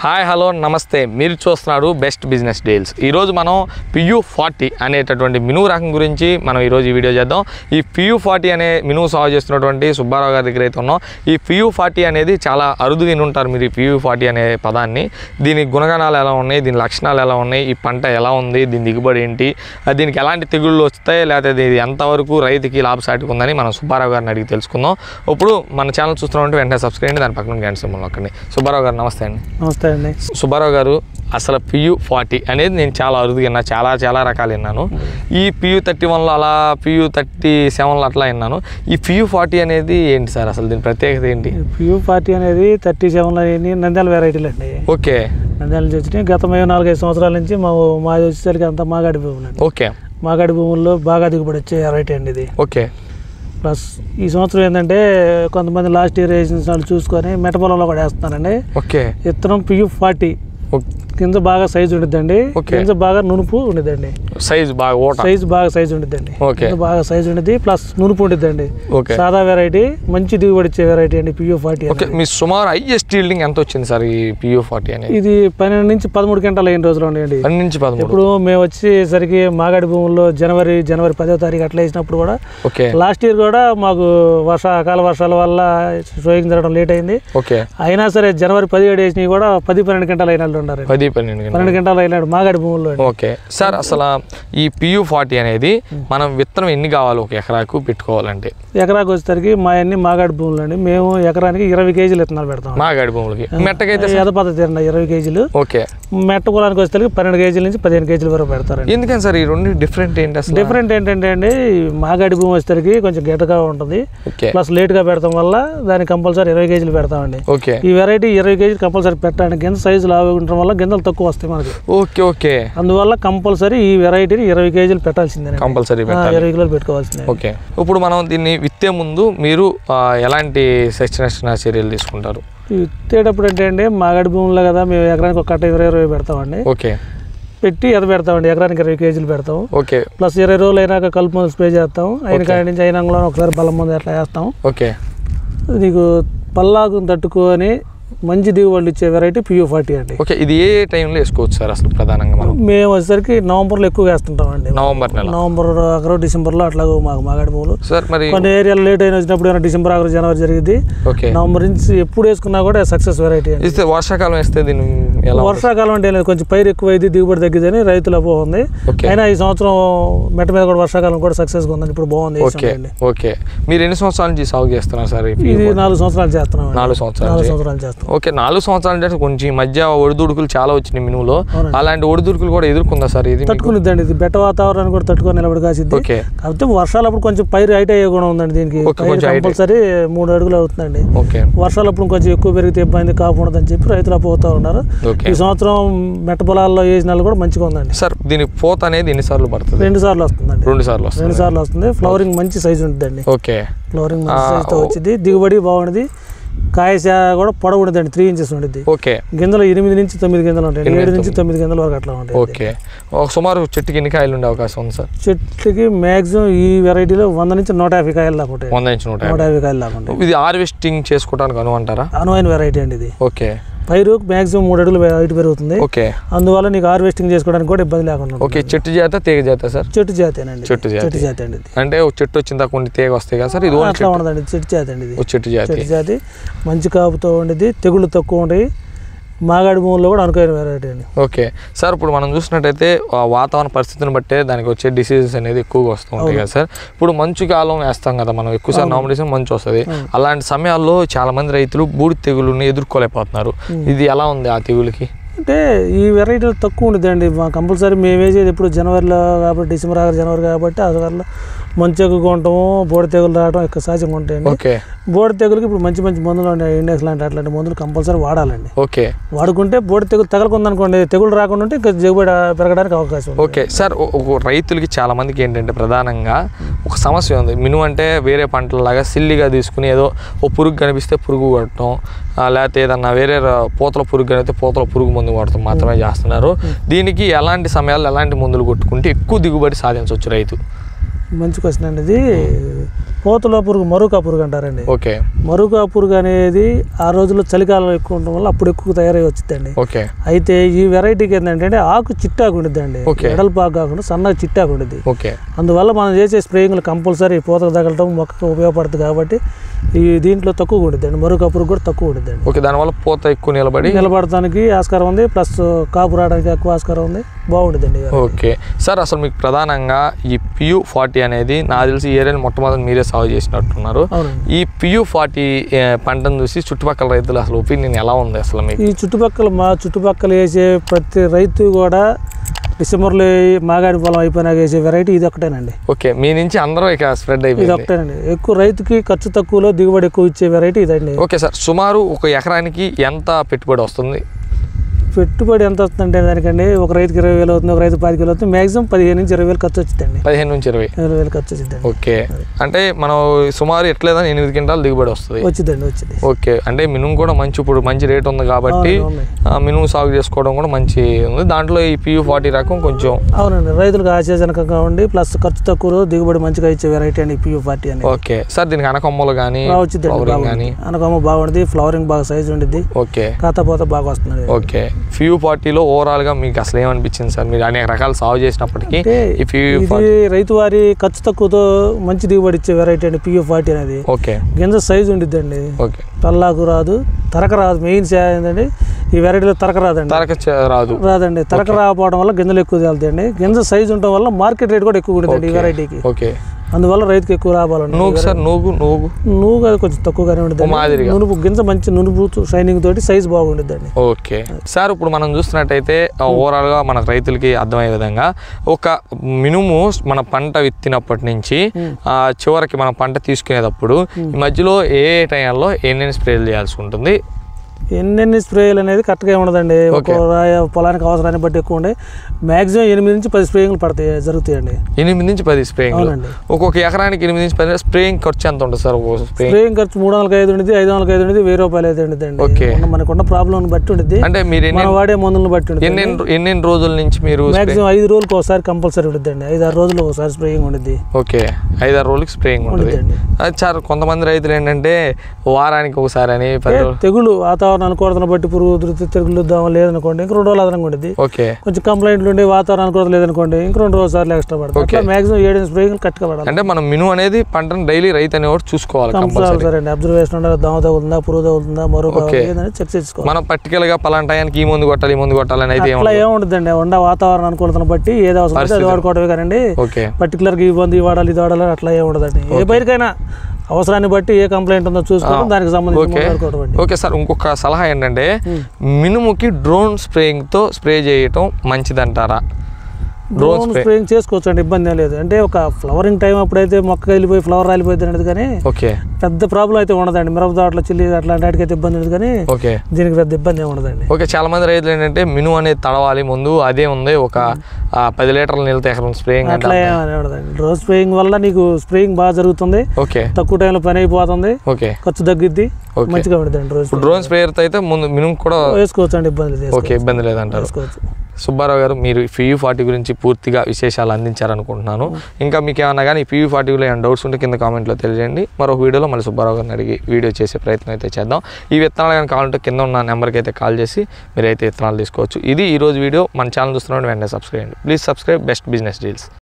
Hi hello నమస్తే మీరు చూస్తున్నారు బెస్ట్ బిజినెస్ డీల్స్ ఈరోజు మనం పియూ ఫార్టీ అనేటటువంటి మినువు రకం గురించి మనం ఈరోజు ఈ వీడియో చేద్దాం ఈ పియూ ఫార్టీ అనే మినువు సాగు చేస్తున్నటువంటి సుబ్బారావు గారి దగ్గర అయితే ఉన్నాం ఈ పియూ ఫార్టీ అనేది చాలా అరుదు విని ఉంటారు మీరు ఈ పియూ ఫార్టీ అనే పదాన్ని దీని గుణగణాలు ఎలా ఉన్నాయి దీని లక్షణాలు ఎలా ఉన్నాయి ఈ పంట ఎలా ఉంది దీని దిగుబడి ఏంటి ఆ దీనికి ఎలాంటి తెగుళ్ళు వస్తాయి లేకపోతే ఇది ఎంతవరకు రైతుకి లాభసాటిగా ఉందని మనం సుబ్బారావు గారిని అడిగి తెలుసుకుందాం ఇప్పుడు మన ఛానల్ చూస్తున్నామంటే వెంటనే సబ్స్క్రైబ్ చేయండి దాని పక్కన గంట సింబల్ నొక్కండి సుబ్బారావు గారు నమస్తే అండి నమస్తే అండి సుబ్బారావు గారు అసలు పియు ఫార్టీ అనేది నేను చాలా అరుదుగా విన్నా చాలా చాలా రకాలు విన్నాను ఈ పియు థర్టీ వన్లో అలా పియు థర్టీ సెవెన్లో అట్లా విన్నాను ఈ పియు ఫార్టీ అనేది ఏంటి సార్ అసలు దీని ప్రత్యేకత ఏంటి ప్యూ పార్టీ అనేది థర్టీ సెవెన్లో అయ్యి నంద్యాల వెరైటీలు అండి ఓకే నంద్యాల నుంచి వచ్చినాయి గత మేము నాలుగైదు సంవత్సరాల నుంచి మా మాది వచ్చేసరికి అంతా మాగాడి భూములు అండి ఓకే మాగాడి భూముల్లో బాగా దిగుబడి వచ్చే వెరైటీ అండి ఇది ఓకే ప్లస్ ఈ సంవత్సరం ఏంటంటే కొంతమంది లాస్ట్ ఇయర్ వేసిన వాళ్ళు చూసుకొని మెట పొలంలో కూడా వేస్తున్నారండి ఓకే విత్తనం పియూ ఫార్టీ ఓకే. కింద బాగా సైజు ఉండిద్దండి ఓకే. కింద బాగా నునుపు ఉండిద్దండి సైజు బాగా ఓట సైజు బాగా సైజు ఉండిద్దండి ఓకే. కింద బాగా సైజు ఉండిద్ది ప్లస్ నునుపు ఉండిద్దండి ఓకే సాదా వెరైటీ మంచి దిగుబడి ఇచ్చే వెరైటీ అండి పియూ ఫార్టీ ఓకే మీ సుమారు హైయెస్ట్ ఈల్డింగ్ ఎంత వచ్చింది సార్ ఈ పియు ఫార్టీ అనేది ఇది పన్నెండు నుంచి పదమూడు గంటలు అయిన రోజులు ఉన్నాయండి పది నుంచి పదమూడు ఇప్పుడు మేము వచ్చేసరికి మాగాడి భూముల్లో జనవరి జనవరి పదో తారీఖు అట్లా వేసినప్పుడు కూడా ఓకే లాస్ట్ ఇయర్ కూడా మాకు వర్ష అకాల వర్షాల వల్ల షోయింగ్ జరగడం లేట్ అయింది ఓకే అయినా సరే జనవరి పదిహేడు వేసినవి కూడా పది పన్నెండు గంటలు అయినట్లు ఉన్నారు పది పన్నెండు గంటలు. పన్నెండు గంటలు అయినాడు మాగాడి భూముల్లో అండి. ఓకే సార్ అసలు ఈ పియు ఫార్టీ అనేది మనం విత్తనం ఎన్ని కావాలి ఒక ఎకరాకు పెట్టుకోవాలంటే ఎకరాకు వచ్చేసరికి మా అన్ని మాగాడి భూములు అండి మేము ఎకరానికి ఇరవై కేజీలు విత్తనాలు పెడతాం మా గడి భూములకి మెట్టకైతే ఎద పద్ధతి అండి ఇరవై కేజీలు ఓకే మెట్ట కులానికి వచ్చేసరికి పన్నెండు కేజీల నుంచి పదిహేను కేజీల వరకు పెడతారండి ఎందుకని సార్ ఈ రెండు డిఫరెంట్ ఏంటి అసలు డిఫరెంట్ ఏంటంటే అండి మాగాడి భూమి వచ్చేసరికి కొంచెం గట్టిగా ఉంటుంది ఓకే ప్లస్ లేట్గా పెడతాం వల్ల దానికి కంపల్సరీ ఇరవై కేజీలు పెడతామండి ఓకే ఈ వెరైటీ ఇరవై కేజీలు కంపల్సరీ పెట్టడానికి గింజ సైజు లావు ఉండటం వల్ల గింజలు తక్కువ వస్తాయి మనకి ఓకే ఓకే అందువల్ల కంపల్సరీ ఈ వెరైటీని ఇరవై కేజీలు పెట్టాల్సిందే కంపల్సరీ పెట్టాలి ఇరవై కిలోలు పెట్టుకోవాల్సిందే ఓకే ఇప్పుడు మనం దీన్ని విత్తే ముందు మీరు ఆ, ఎలాంటి శిక్షణ చర్యలు తీసుకుంటారు విత్తేటప్పుడు అంటే అండి మాగాడి భూముల్లో కదా మేము ఎకరానికి ఒక కట్ట ఇరవై ఇరవై పెడతామండి ఓకే పెట్టి ఎద పెడతామండి ఎకరానికి ఇరవై కేజీలు పెడతాం ఓకే ప్లస్ ఇరవై రోజులు అయినాక కలుపు మందు స్ప్రే చేస్తాం అయిన కాడి నుంచి అయినంలో ఒకసారి బలం మందు అట్లా వేస్తాం ఓకే నీకు పల్లాకు తట్టుకొని మంచి దిగుబడులు ఇచ్చే వెరైటీ పియూ ఫార్టీ అండి ఓకే ఇది ఏ టైంలో వేసుకోవచ్చు సార్ అసలు ప్రధానంగా మనం మేము వచ్చేసరికి నవంబర్లో ఎక్కువ వేస్తుంటాం అండి నవంబర్ నెల నవంబర్ ఆఖరు డిసెంబర్లో అట్లా మాకు మాగాడి పూలు సార్ మరి కొన్ని ఏరియాలో లేట్ అయిన వచ్చినప్పుడు ఏమైనా డిసెంబర్ ఆఖరు జనవరి జరిగింది ఓకే నవంబర్ నుంచి ఎప్పుడు వేసుకున్నా కూడా సక్సెస్ వెరైటీ అండి ఇస్తే వర్షాకాలం వేస్తే దీన్ని ఎలా వర్షాకాలం అంటే ఏం లేదు కొంచెం పైరు ఎక్కువ అయింది దిగుబడి తగ్గిదని రైతుల అపోహ ఉంది ఓకే అయినా ఈ సంవత్సరం మెట్ట మీద కూడా వర్షాకాలం కూడా సక్సెస్గా ఉందండి ఇప్పుడు బాగుంది ఓకే అండి ఓకే మీరు ఎన్ని సంవత్సరాల నుంచి సాగు చేస్తున్నారు సార్ ఈ ఇది నాలుగు సంవత్సరాలు చేస్తున్నాం అండి. నాలుగు సంవత్సరాల నాలుగు నుంచి సంవత్సరాలు చేస్తాం ఓకే నాలుగు సంవత్సరాలు అంటే కొంచెం ఈ మధ్య ఒడిదుడుకులు చాలా వచ్చినాయి మినువులో అవునండి. అలాంటి ఒడిదుడుకులు కూడా ఎదుర్కొందా సార్ ఇది మీకు? తట్టుకునిద్దండి ఇది బెట్ట వాతావరణాన్ని కూడా తట్టుకొని నిలబడి కాసిద్ది ఓకే కాకపోతే వర్షాలప్పుడు కొంచెం పైరు హైట్ అయ్యే గుణం ఉందండి దీనికి ఓకే, పైరు కొంచెం height. కంపల్సరీ మూడు అడుగులు అవుతుందండి ఓకే వర్షాలప్పుడు కొంచెం ఎక్కువ పెరిగితే ఇబ్బంది కాపు ఉండదని చెప్పి రైతులు అపోతూ ఉన్నారు ఓకే ఈ సంవత్సరం మెట్ట పొలాల్లో వేసిన వాళ్ళు కూడా మంచిగా ఉందండి సార్ దీని పోత అనేది ఎన్నిసార్లు పడుతుంది రెండు సార్లు వస్తుందండి రెండు సార్లు వస్తుంది రెండు సార్లు వస్తుంది ఫ్లవరింగ్ మంచి సైజు ఉంటుందండి ఓకే ఫ్లవరింగ్ మంచి ఆ, సైజుతో ఓ- వచ్చింది దిగుబడి బాగుంది కాయ శా కూడా పొడవు ఉంటుందండి త్రీ ఇంచెస్ ఉండిద్ది ఓకే గింజలు ఎనిమిది నుంచి తొమ్మిది గింజలు ఉంటాయి ఎనిమిది, ఏడు నుంచి తొమ్మిది గింజల వరకు అట్లా ఉంటాయి ఓకే ఒక సుమారు చెట్టుకి ఎన్ని కాయలు ఉండే అవకాశం ఉంది సార్ చెట్లకి మ్యాక్సిమం ఈ వెరైటీలో వంద నుంచి నూట యాభై కాయలు దాకా ఉంటాయి వంద నుంచి నూట నూట యాభై. యాభై కాయలు దాకా ఉంటాయి ఇది హార్వెస్టింగ్ చేసుకోవడానికి అనువంటారా అనువైన వెరైటీ అండి ఇది ఓకే పైరు మ్యాక్సిమం మూడు అడుగులు హైట్ పెరుగుతుంది ఓకే అందువల్ల నీకు హార్వెస్టింగ్ చేసుకోవడానికి కూడా ఇబ్బంది లేకుండా ఉంటుంది. ఓకే చెట్టు చేత తీగ చేత సార్ చెట్టు జాతేనండి చెట్టు జాతి. చెట్టు జాతి అండి ఇది అంటే ఒక చెట్టు వచ్చిన దాకా కొన్ని తీగ వస్తాయి కదా సార్ ఇది ఓన్లీ అట్లా ఉండదండి చెట్టు జాతి అండి ఇది ఒక చెట్టు జాతి చెట్టు జాతి మంచి కాపుతో ఉండేది తెగుళ్ళు తక్కువ ఉంటాయి మాగాడి భూముల్లో కూడా అనుకైన వెరైటీ అండి ఓకే సార్ ఇప్పుడు మనం చూసినట్టయితే ఆ వాతావరణ పరిస్థితిని బట్టే దానికి వచ్చే డిసీజెస్ అనేది ఎక్కువగా వస్తూ ఉంటాయి కదా సార్ ఇప్పుడు మంచు కాలం వేస్తాం కదా మనం ఎక్కువసారి నామినేషన్ మంచు వస్తుంది అలాంటి సమయాల్లో చాలా మంది రైతులు బూడి తెగులుని ఎదుర్కోలేకపోతున్నారు ఇది ఎలా ఉంది ఆ తెగులకి అంటే ఈ వెరైటీలు తక్కువ ఉండదండి మా కంపల్సరీ మేము వేసేది ఇప్పుడు జనవరిలో కాబట్టి డిసెంబర్ ఆఖరి జనవరి కాబట్టి అసలు మంచి ఎక్కువగా ఉండటము బోడ తెగులు రావడం ఎక్కువ సహజంగా ఉంటాయండి ఓకే బోడ తెగులకి ఇప్పుడు మంచి మంచి మందులు ఉన్నాయి ఇండెక్స్ లాంటి అట్లాంటి మందులు కంపల్సరీ వాడాలండి ఓకే వాడుకుంటే బోడ తెగులు తగలకుందనుకోండి తెగులు రాకుండా ఉంటే ఇంకా దిగుబడి పెరగడానికి అవకాశం ఉంది ఓకే సార్ ఓ- ఒక రైతులకి చాలా మందికి ఏంటంటే ప్రధానంగా ఒక సమస్య ఉంది మినుము అంటే వేరే పంటలలాగా సిల్లిగా తీసుకుని ఏదో ఓ పురుగు కనిపిస్తే పురుగు కొట్టడం ఆ, లేకపోతే ఏదన్నా వేరే ర- పూతల పురుగు కనిపిస్తే పూతల పురుగు మందు కొడటం మాత్రమే చేస్తున్నారు దీనికి ఎలాంటి సమయాల్లో ఎలాంటి మందులు కొట్టుకుంటే ఎక్కువ దిగుబడి సాధించవచ్చు రైతు మంచి క్వశ్చన్ అండి ఇది పోతలో పురుగు మరుకా పురుగు అంటారండి ఓకే మరుకా పురుగు అనేది ఆ రోజుల్లో చలికాలం ఎక్కువ ఉండడం వల్ల అప్పుడు ఎక్కువ తయారై వచ్చిందండి ఓకే అయితే ఈ వెరైటీకి ఏంటంటే ఆకు చిట్టాకు ఉండిద్దండి ఓకే. ఎడల్పాకు కాకుండా సన్నగా చిట్టాకు ఉండిద్ది ఓకే అందువల్ల మనం చేసే స్ప్రేయింగ్లు కంపల్సరీ పూతకు తగలటం మొక్కకు ఉపయోగపడుతుంది కాబట్టి ఈ దీంట్లో తక్కువ ఉండిద్దండి మరొక పురుగు కూడా తక్కువ ఉండిద్దండి ఓకే దానివల్ల పూత ఎక్కువ నిలబడి నిలబడటానికి ఆస్కారం ఉంది ప్లస్ కాపు రావడానికి ఎక్కువ ఆస్కారం ఉంది బాగుండిద్దండి ఈ variety. ఓకే సార్ అసలు మీకు ప్రధానంగా ఈ పియు ఫార్టీ అనేది నాకు తెలిసి ఈ ఏరియాని మొట్టమొదటి మీరే సాగు చేసినట్టున్నారు అవునండి ఈ పియు ఫార్టీ పంటను చూసి చుట్టుపక్కల రైతులు అసలు ఒపీనియన్ ఎలా ఉంది అసలు మీకు ఈ చుట్టుపక్కల మా చుట్టుపక్కల వేసే ప్రతి రైతు కూడా డిసెంబర్లో మాగాడి పొలం అయిపోయినాక వేసే వెరైటీ ఇది ఒకటేనండి ఓకే మీ నుంచి అందరూ ఇక స్ప్రెడ్ ఇది అయిపోయింది ఒకటేనండి ఎక్కువ రైతుకి ఖర్చు తక్కువలో దిగుబడి ఎక్కువ ఇచ్చే వెరైటీ ఇదండి ఓకే సార్ సుమారు ఒక ఎకరానికి ఎంత పెట్టుబడి వస్తుంది పెట్టుబడి ఎంత వస్తుందంటే దానికండి ఒక రైతుకి ఇరవై వేలు అవుతుంది ఒక రైతు పది వేలు అవుతుంది మ్యాక్సిమం పదిహేను నుంచి ఇరవై వేలు ఖర్చు వచ్చిందండి పదిహేను నుంచి ఇరవై ఇరవై వేలు ఖర్చు వచ్చిందండి ఓకే అంటే మనం సుమారు ఎట్లేదని ఎనిమిది క్వింటాలు దిగుబడి వస్తుంది వచ్చిందండి వచ్చింది ఓకే అంటే మినుము కూడా మంచి ఇప్పుడు మంచి రేట్ ఉంది కాబట్టి అవును, అవును. ఆ, మినుము సాగు చేసుకోవడం కూడా మంచి ఉంది దాంట్లో ఈ పియు ఫార్టీ రకం కొంచెం అవునండి రైతులకు ఆశాజనకంగా ఉండి ప్లస్ ఖర్చు తక్కువ దిగుబడి మంచిగా ఇచ్చే వెరైటీ అండి పియూ పార్టీ అని ఓకే సార్ దీనికి అనకొమ్మలు కానీ వచ్చిందండి ఫ్లవరింగ్ కానీ బాగుంది అనకమ్మ బాగుంది ఫ్లవరింగ్ బాగా సైజ్ ఉండిద్ది ఓకే కాకపోతే బాగా వస్తుంది ఓకే ఫ్యూ పార్టీలో ఓవరాల్ గా మీకు అసలు ఏమనిపించింది సార్ మీరు అనేక రకాల సాగు చేసినప్పటికీ అంటే ఈ ఫ్యూ ఇది రైతు వారి ఖర్చు తక్కువతో మంచి దిగుబడి ఇచ్చే వెరైటీ అండి పియూ పార్టీ అనేది ఓకే గింజ సైజ్ ఉండిద్దండి ఓకే పల్లాకు రాదు తరక రాదు మెయిన్ ఏంటంటే ఈ వెరైటీలో తరక రాదండి తరక చ- రాదు రాదండి తరక రాకపోవడం వల్ల గింజలు ఎక్కువ తేలుతాయండి గింజ సైజ్ ఉండటం వల్ల మార్కెట్ రేట్ కూడా ఎక్కువ ఉంటుందండి ఈ వెరైటీకి ఓకే అందువల్ల రైతుకి ఎక్కువ లాభాలు నూగు సార్ నూగు నూగు నువ్వు అది కొంచెం తక్కువగానే ఉంటుంది మాదిరిగా. నునుపు గింజ మంచి నునుపు షైనింగ్ తోటి సైజ్ బాగుండిద్దండి ఓకే సార్ ఇప్పుడు మనం చూస్తున్నట్టయితే ఓవరాల్ గా మన రైతులకి అర్థమయ్యే విధంగా ఒక మినుము మన పంట విత్తినప్పటి నుంచి ఆ, చివరికి మనం పంట తీసుకునేటప్పుడు ఈ మధ్యలో ఏ ఏ టైంలో ఎన్నెన్ని స్ప్రేలు చేయాల్సి ఉంటుంది ఎన్నెన్ని స్ప్రేలు అనేది కరెక్ట్గా ఉండదండి ఒక రాయ- పొలానికి అవసరాన్ని బట్టి ఎక్కువ ఉండే మాక్సిమం ఎనిమిది నుంచి పది స్ప్రేయింగ్లు పడతాయి జరుగుతాయండి ఎనిమిది నుంచి పది స్ప్రేయింగ్ అవునండి ఒక్కొక్క ఎకరానికి ఎనిమిది నుంచి పది స్ప్రేయింగ్ ఖర్చు ఎంత ఉంటుంది సార్ ఒక్కొక్క స్ప్రేయింగ్ స్ప్రేయింగ్ ఖర్చు మూడు వందలకి ఐదు ఉండేది ఐదు వందలకి ఐదు ఉండేది వెయ్యి రూపాయలు అయితే ఉండేది అండి ఓకే. మనకున్న ప్రాబ్లం బట్టి ఉండేది అంటే మీరు ఎన్ని మనం వాడే మందులను బట్టి ఉండేది ఎన్ని ఎన్ని రోజుల నుంచి మీరు spray- మాక్సిమం ఐదు రోజులకు ఒకసారి కంపల్సరీ ఉండేది ఐదు ఆరు రోజులు ఒకసారి స్ప్రేయింగ్ ఉండేది ఓకే ఐదారు రోజులకి స్ప్రేయింగ్ ఉంటుంది ఉండేదండి అది సార్ కొంతమంది రైతులు ఏంటంటే వారానికి ఒకసారి అని పది రోజులు తెగులు వాతావరణ అనుకూలతను బట్టి పురుగు ఉధృతి తెగులు దామ లేదనుకోండి ఇంక రెండు రోజులు అదనంగా ఉండేది ఓకే కొంచెం కంప్లైంట్లు ఉండి వాతావరణ అనుకూలత లేదనుకోండి ఇంక రెండు రోజులు సార్లు ఎక్స్ట్రా పడుతుంది అట్లా మాక్సిమం ఏడు స్ప్రేయింగ్ కట్టుగా పడాలి అంటే మనం మిను అనేది పంటను డైలీ రైతు అనేవాడు చూసుకోవాలి కంపల్సరీ కంపల్సరీ సరే అండి అబ్జర్వేషన్ ఉండాలి దోమ తగులుతుందా పురుగు తగులుతుందా మరొక ఏదైనా చెక్ చేసుకోవాలి మనం పర్టికులర్ గా పలానా టయానికి ఈ మందు కొట్టాలి ఈ మందు కొట్టాలని అయితే అట్లా ఏముండదండి ఉండ వాతావరణ అనుకూలతను బట్టి ఏది అవసరం ఉంటే అది వాడుకోవడమే కానండి ఓకే పర్టికులర్గా ఈ మంది ఈ వాడాలి ఇది వాడాలి అట్లా ఏమి ఉండదండి ఏ పైరికైనా అవసరాన్ని బట్టి ఏ కంప్లైంట్ ఉందో చూసుకోవడం దానికి సంబంధించి ఓకే. వాడుకోవడం అండి ఓకే సార్ ఇంకొక సలహా ఏంటంటే మినుముకి డ్రోన్ స్ప్రేయింగ్ తో స్ప్రే చేయటం మంచిదంటారా డ్రోన్ డ్రోన్ స్ప్రే స్ప్రేయింగ్ చేసుకోవచ్చు అండి ఇబ్బంది ఏం లేదు అంటే ఒక ఫ్లవరింగ్ టైం అప్పుడైతే మొక్క వెళ్ళిపోయి ఫ్లవర్ రాలిపోయింది అనేది కానీ ఓకే పెద్ద ప్రాబ్లం అయితే ఉండదండి మిరప తోటలో చిల్లి అట్లాంటి వాటికి అయితే ఇబ్బంది ఉండదు కానీ ఓకే దీనికి పెద్ద ఇబ్బంది ఏమి ఉండదండి ఓకే చాలా మంది రైతులు ఏంటంటే మిను అనేది తడవాలి ముందు అదే ఉంది ఒక ఆ, పది లీటర్ల నీళ్ళతో ఎకరం స్ప్రేయింగ్ అంటే అట్లా ఏమీ ఉండదండి డ్రోన్ స్ప్రేయింగ్ వల్ల నీకు స్ప్రేయింగ్ బాగా జరుగుతుంది ఓకే తక్కువ టైంలో పని అయిపోతుంది ఓకే ఖర్చు తగ్గిద్ది ఓకే. మంచిగా ఉండదండి డ్రోన్ ఇప్పుడు డ్రోన్ స్ప్రేయర్తో అయితే ముందు మినుము కూడా వేసుకోవచ్చు అండి ఇబ్బంది లేదు ఓకే ఇబ్బంది లేదంటారు వేసుకోవచ్చు సుబ్బారావు గారు మీరు పియూ ఫార్టీ గురించి పూర్తిగా విశేషాలు అందించారనుకుంటున్నాను ఇంకా మీకు ఏమన్నా కానీ పియూ ఫార్టీలో ఏమైనా డౌట్స్ ఉంటే కింద కామెంట్లో తెలియజేయండి మరొక వీడియోలో మళ్ళీ సుబ్బారావు గారిని అడిగి వీడియో చేసే ప్రయత్నం అయితే చేద్దాం ఈ విత్తనాలు కానీ కావాలంటే కింద ఉన్న నెంబర్కి అయితే కాల్ చేసి మీరైతే విత్తనాలు తీసుకోవచ్చు ఇది ఈ రోజు వీడియో మన ఛానల్ చూస్తున్నాడు వెంటనే సబ్స్క్రైబ్ చేయండి please subscribe best business deals